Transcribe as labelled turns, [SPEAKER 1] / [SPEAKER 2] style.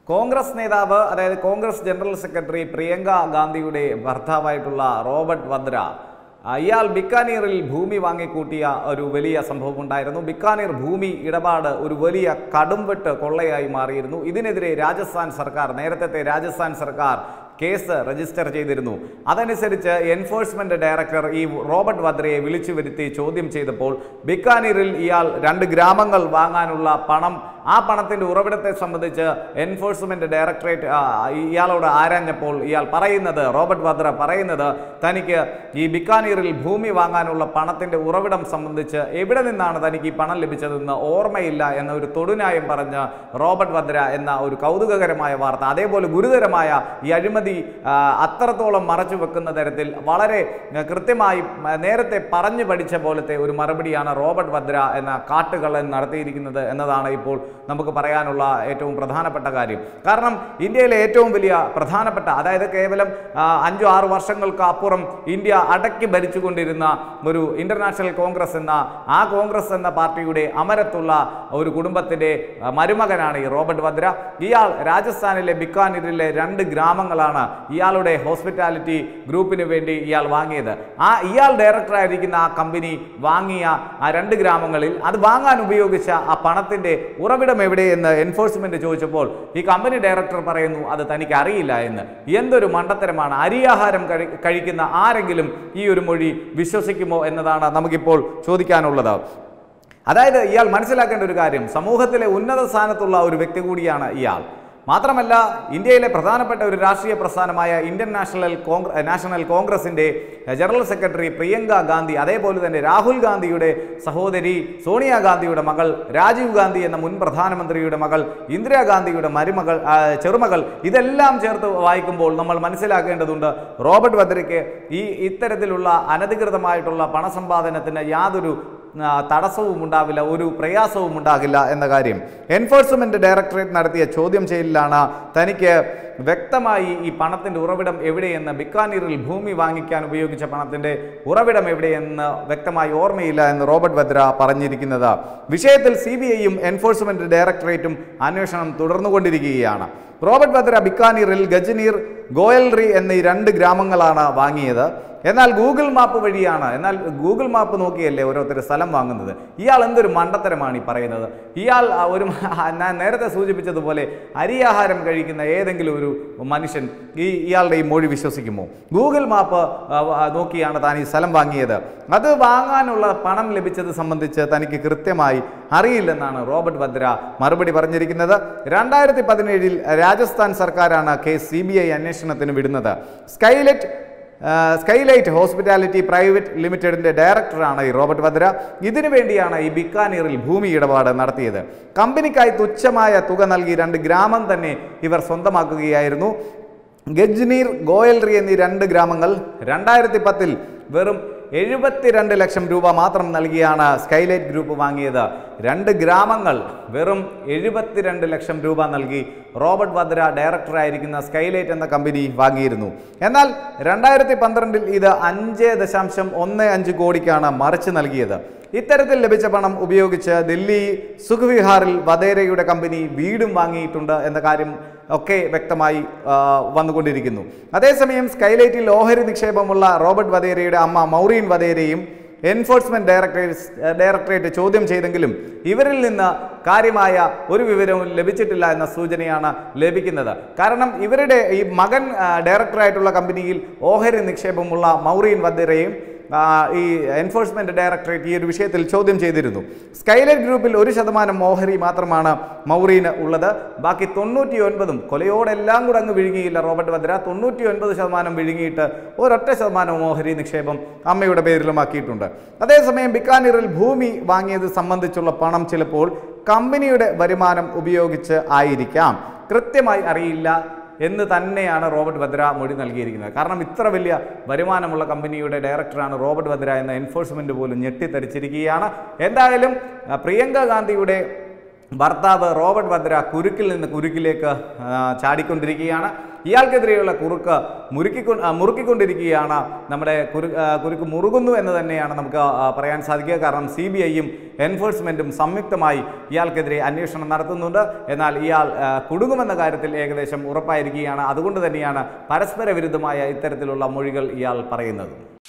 [SPEAKER 1] കോൺഗ്രസ് നേതാവ് അതായത് Congress general secretary Priyanka ഗാന്ധിയുടെ ഭർത്താവായിട്ടുള്ള റോബർട്ട് വദ്ര ആ, ഇയാൾ ബിക്കാനീറിൽ ഭൂമി വാങ്ങിക്കൂട്ടിയ ഒരു വലിയ സംഭവം ഉണ്ടായിരുന്നു ബിക്കാനീർ ഭൂമി ഇടപാട് ഒരു വലിയ കടുംവെട്ട് കൊള്ളയായി മാറിയിരുന്നു ഇതിനെതിരെ രാജസ്ഥാൻ സർക്കാർ നേരത്തെ രാജസ്ഥാൻ സർക്കാർ കേസ് രജിസ്റ്റർ ചെയ്തിരുന്നു അതനുസരിച്ച് എൻഫോഴ്സ്മെന്റ് ഡയറക്ടർ ഈ റോബർട്ട് വദ്രയെ വിളിച്ചു വരുത്തി ചോദ്യം ചെയ്തപ്പോൾ ബിക്കാനീറിൽ ഇയാൾ രണ്ട് ഗ്രാമങ്ങൾ വാങ്ങാനുള്ള പണം ആ പണത്തിന്റെ ഉറവിടത്തെ സംബന്ധിച്ച് എൻഫോഴ്സ്മെന്റ് ഡയറക്ടറേറ്റ് ആ, ഇയാളോട് ആരാഞ്ഞപ്പോൾ ഇയാൾ പറയുന്നത് റോബർട്ട് വദ്ര പറയുന്നത് തനിക്ക് ഈ ബിക്കാനീറിൽ ഭൂമി വാങ്ങാനുള്ള പണത്തിന്റെ ഉറവിടം സംബന്ധിച്ച് എവിടെ നിന്നാണ് തനിക്ക് ഈ പണം ലഭിച്ചതെന്ന് ഓർമ്മയില്ല എന്ന ഒരു തൊടുന്യായം പറഞ്ഞ് റോബർട്ട് വദ്ര എന്ന ഒരു കൗതുകകരമായ വാർത്ത അതേപോലെ ഗുരുതരമായ ഈ അഴിമതി ആ, അത്രത്തോളം മറച്ചു വെക്കുന്ന തരത്തിൽ വളരെ ആ, കൃത്യമായി ആ, നേരത്തെ പറഞ്ഞു പഠിച്ച പോലത്തെ ഒരു മറുപടിയാണ് റോബർട്ട് വദ്ര എന്ന കാട്ടുകള്ളൻ നടത്തിയിരിക്കുന്നത് എന്നതാണ് ഇപ്പോൾ നമുക്ക് പറയാനുള്ള ഏറ്റവും പ്രധാനപ്പെട്ട കാര്യം കാരണം ഇന്ത്യയിലെ ഏറ്റവും വലിയ പ്രധാനപ്പെട്ട അതായത് കേവലം ആ, അഞ്ചോ ആറ് വർഷങ്ങൾക്ക് അപ്പുറം ഇന്ത്യ അടക്കി ഭരിച്ചുകൊണ്ടിരുന്ന ഒരു ഇന്റർനാഷണൽ കോൺഗ്രസ് എന്ന ആ കോൺഗ്രസ് എന്ന പാർട്ടിയുടെ അമരത്തുള്ള ഒരു കുടുംബത്തിന്റെ ആ, മരുമകനാണ് ഈ റോബർട്ട് വദ്ര ഇയാൾ രാജസ്ഥാനിലെ ബിക്കാനീരിലെ രണ്ട് ഗ്രാമങ്ങളാണ് ഇയാളുടെ ഹോസ്പിറ്റാലിറ്റി ഗ്രൂപ്പിന് വേണ്ടി ഇയാൾ വാങ്ങിയത് ആ ഇയാൾ ഡയറക്ടറായിരിക്കുന്ന ആ കമ്പനി വാങ്ങിയ ആ രണ്ട് ഗ്രാമങ്ങളിൽ അത് വാങ്ങാൻ ഉപയോഗിച്ച ആ പണത്തിന്റെ ഉറവിടം എവിടെയെന്ന് എൻഫോഴ്സ്മെന്റ് ചോദിച്ചപ്പോൾ ഈ കമ്പനി ഡയറക്ടർ പറയുന്നു അത് തനിക്ക് അറിയില്ല എന്ന് എന്തൊരു മണ്ടത്തരമാണ് അരിയാഹാരം കഴി കഴിക്കുന്ന ആരെങ്കിലും ഈ ഒരു മൊഴി വിശ്വസിക്കുമോ എന്നതാണ് നമുക്കിപ്പോൾ ചോദിക്കാനുള്ളത് അതായത് ഇയാൾ മനസ്സിലാക്കേണ്ട ഒരു കാര്യം സമൂഹത്തിലെ ഉന്നത സ്ഥാനത്തുള്ള ഒരു വ്യക്തി കൂടിയാണ് ഇയാൾ മാത്രമല്ല ഇന്ത്യയിലെ പ്രധാനപ്പെട്ട ഒരു രാഷ്ട്രീയ പ്രസ്ഥാനമായ ഇന്ത്യൻ നാഷണൽ കോൺഗ്രസ് നാഷണൽ കോൺഗ്രസിന്റെ ജനറൽ സെക്രട്ടറി പ്രിയങ്ക ഗാന്ധി അതേപോലെ തന്നെ രാഹുൽ ഗാന്ധിയുടെ സഹോദരി സോണിയാഗാന്ധിയുടെ മകൾ രാജീവ് ഗാന്ധി എന്ന മുൻ പ്രധാനമന്ത്രിയുടെ മകൾ ഇന്ദിരാഗാന്ധിയുടെ മരുമകൾ ആ, ചെറുമകൾ ഇതെല്ലാം ചേർത്ത് വായിക്കുമ്പോൾ നമ്മൾ മനസ്സിലാക്കേണ്ടതുണ്ട് റോബർട്ട് വദ്രയ്ക്ക് ഈ ഇത്തരത്തിലുള്ള അനധികൃതമായിട്ടുള്ള പണസമ്പാദനത്തിന് യാതൊരു ആ, തടസ്സവും ഉണ്ടാവില്ല ഒരു പ്രയാസവും ഉണ്ടാകില്ല എന്ന കാര്യം എൻഫോഴ്സ്മെന്റ് ഡയറക്ടറേറ്റ് നടത്തിയ ചോദ്യം ചെയ്യലിലാണ് തനിക്ക് വ്യക്തമായി ഈ പണത്തിന്റെ ഉറവിടം എവിടെയെന്ന് ബിക്കാനീറിൽ ഭൂമി വാങ്ങിക്കാൻ ഉപയോഗിച്ച പണത്തിന്റെ ഉറവിടം എവിടെയെന്ന് വ്യക്തമായി ഓർമ്മയില്ല എന്ന് റോബർട്ട് വദ്ര പറഞ്ഞിരിക്കുന്നത് വിഷയത്തിൽ സി ബി ഐയും എൻഫോഴ്സ്മെന്റ് ഡയറക്ടറേറ്റും അന്വേഷണം തുടർന്നുകൊണ്ടിരിക്കുകയാണ് റോബർട്ട് വദ്ര ബിക്കാനീറിൽ ഗജനീർ ഗോയൽറി എന്നീ രണ്ട് ഗ്രാമങ്ങളാണ് വാങ്ങിയത് എന്നാൽ ഗൂഗിൾ മാപ്പ് വഴിയാണ് എന്നാൽ ഗൂഗിൾ മാപ്പ് നോക്കിയല്ലേ ഓരോരുത്തർ സ്ഥലം വാങ്ങുന്നത് ഇയാൾ എന്തൊരു മണ്ടത്തരമാണ് ഈ പറയുന്നത് ഇയാൾ ആ, ഒരു ഞാൻ നേരത്തെ സൂചിപ്പിച്ചതുപോലെ അരിയാഹാരം കഴിക്കുന്ന ഏതെങ്കിലും ഒരു മനുഷ്യൻ ഈ ഇയാളുടെ ഈ മൊഴി വിശ്വസിക്കുമോ ഗൂഗിൾ മാപ്പ് ആ, ആ, നോക്കിയാണ് താൻ ഈ സ്ഥലം വാങ്ങിയത് അത് വാങ്ങാനുള്ള പണം ലഭിച്ചത് സംബന്ധിച്ച് തനിക്ക് കൃത്യമായി അറിയില്ലെന്നാണ് റോബർട്ട് വദ്ര മറുപടി പറഞ്ഞിരിക്കുന്നത് രണ്ടായിരത്തി പതിനേഴിൽ രാജസ്ഥാൻ സർക്കാരാണ് കേസ് സി ബി ഐ അന്വേഷണത്തിന് വിടുന്നത് സ്കൈലെറ്റ് ആ, സ്കൈലൈറ്റ് ഹോസ്പിറ്റാലിറ്റി പ്രൈവറ്റ് ലിമിറ്റഡിന്റെ ഡയറക്ടറാണ് ഈ റോബർട്ട് വദ്ര ഇതിനു വേണ്ടിയാണ് ഈ ബിക്കാനീറിൽ ഭൂമി ഇടപാട് നടത്തിയത് കമ്പനിക്കായി തുച്ഛമായ തുക നൽകി രണ്ട് ഗ്രാമം തന്നെ ഇവർ സ്വന്തമാക്കുകയായിരുന്നു ഗജ്നീർ ഗോയൽറി എന്നീ രണ്ട് ഗ്രാമങ്ങൾ രണ്ടായിരത്തി പത്തിൽ വെറും എഴുപത്തിരണ്ട് ലക്ഷം രൂപ മാത്രം നൽകിയാണ് സ്കൈലൈറ്റ് ഗ്രൂപ്പ് വാങ്ങിയത് രണ്ട് ഗ്രാമങ്ങൾ വെറും എഴുപത്തിരണ്ട് ലക്ഷം രൂപ നൽകി റോബർട്ട് വദ്ര ഡയറക്ടറായിരിക്കുന്ന സ്കൈലൈറ്റ് എന്ന കമ്പനി വാങ്ങിയിരുന്നു എന്നാൽ രണ്ടായിരത്തി പന്ത്രണ്ടിൽ ഇത് അഞ്ച് ദശാംശം ഒന്ന് അഞ്ച് കോടിക്കാണ് മറിച്ച് നൽകിയത് ഇത്തരത്തിൽ ലഭിച്ച പണം ഉപയോഗിച്ച് ദില്ലി സുഖ്വിഹാറിൽ വധേരയുടെ കമ്പനി വീടും വാങ്ങിയിട്ടുണ്ട് എന്ന കാര്യം ഒക്കെ വ്യക്തമായി ആ, വന്നുകൊണ്ടിരിക്കുന്നു അതേസമയം സ്കൈലൈറ്റിൽ ഓഹരി നിക്ഷേപമുള്ള റോബർട്ട് വധേരയുടെ അമ്മ മൗറീൻ വധേരയും എൻഫോഴ്സ്മെന്റ് ഡയറക്ടറേറ്റ് ഡയറക്ടറേറ്റ് ചോദ്യം ചെയ്തെങ്കിലും ഇവരിൽ നിന്ന് കാര്യമായ ഒരു വിവരവും ലഭിച്ചിട്ടില്ല എന്ന സൂചനയാണ് ലഭിക്കുന്നത് കാരണം ഇവരുടെ ഈ മകൻ ആ, ഡയറക്ടറായിട്ടുള്ള കമ്പനിയിൽ ഓഹരി നിക്ഷേപമുള്ള മൗറീൻ വധേരയും ആ, ഈ എൻഫോഴ്സ്മെന്റ് ഡയറക്ടറേറ്റ് ഈ ഒരു വിഷയത്തിൽ ചോദ്യം ചെയ്തിരുന്നു സ്കൈലൈറ്റ് ഗ്രൂപ്പിൽ ഒരു ശതമാനം ഓഹരി മാത്രമാണ് മൗറീന് ഉള്ളത് ബാക്കി തൊണ്ണൂറ്റി ഒൻപതും കൊലയോടെല്ലാം കൂടെ അങ്ങ് വിഴുങ്ങിയില്ല റോബർട്ട് വദ്ര തൊണ്ണൂറ്റി ഒൻപത് ശതമാനം വിഴുങ്ങിയിട്ട് ഒരൊറ്റ ശതമാനം ഓഹരി നിക്ഷേപം അമ്മയുടെ പേരിലുമാക്കിയിട്ടുണ്ട് അതേസമയം ബിക്കാനീറിൽ ഭൂമി വാങ്ങിയത് സംബന്ധിച്ചുള്ള പണം ചിലപ്പോൾ കമ്പനിയുടെ വരുമാനം ഉപയോഗിച്ച് ആയിരിക്കാം കൃത്യമായി അറിയില്ല എന്ന് തന്നെയാണ് റോബർട്ട് വദ്ര മൊഴി നൽകിയിരിക്കുന്നത് കാരണം ഇത്ര വലിയ വരുമാനമുള്ള കമ്പനിയുടെ ഡയറക്ടറാണ് റോബർട്ട് വദ്ര എന്ന എൻഫോഴ്സ്മെന്റ് പോലും ഞെട്ടിത്തരിച്ചിരിക്കുകയാണ് എന്തായാലും ആ, പ്രിയങ്ക ഗാന്ധിയുടെ ഭർത്താവ് റോബർട്ട് വദ്ര കുരുക്കിൽ നിന്ന് കുരുക്കിലേക്ക് ആ, ചാടിക്കൊണ്ടിരിക്കുകയാണ് ഇയാൾക്കെതിരെയുള്ള കുറുക്ക് മുറുക്കിക്കൊ ആ, മുറുക്കിക്കൊണ്ടിരിക്കുകയാണ് നമ്മുടെ കുരു ആ, കുരുക്ക് മുറുകുന്നു എന്ന് തന്നെയാണ് നമുക്ക് ആ, പറയാൻ സാധിക്കുക കാരണം സി ബി ഐയും എൻഫോഴ്സ്മെൻറ്റും സംയുക്തമായി ഇയാൾക്കെതിരെ അന്വേഷണം നടത്തുന്നുണ്ട് എന്നാൽ ഇയാൾ ആ, കുടുങ്ങുമെന്ന കാര്യത്തിൽ ഏകദേശം ഉറപ്പായിരിക്കുകയാണ് അതുകൊണ്ട് തന്നെയാണ് പരസ്പര വിരുദ്ധമായ ഇത്തരത്തിലുള്ള മൊഴികൾ ഇയാൾ പറയുന്നത്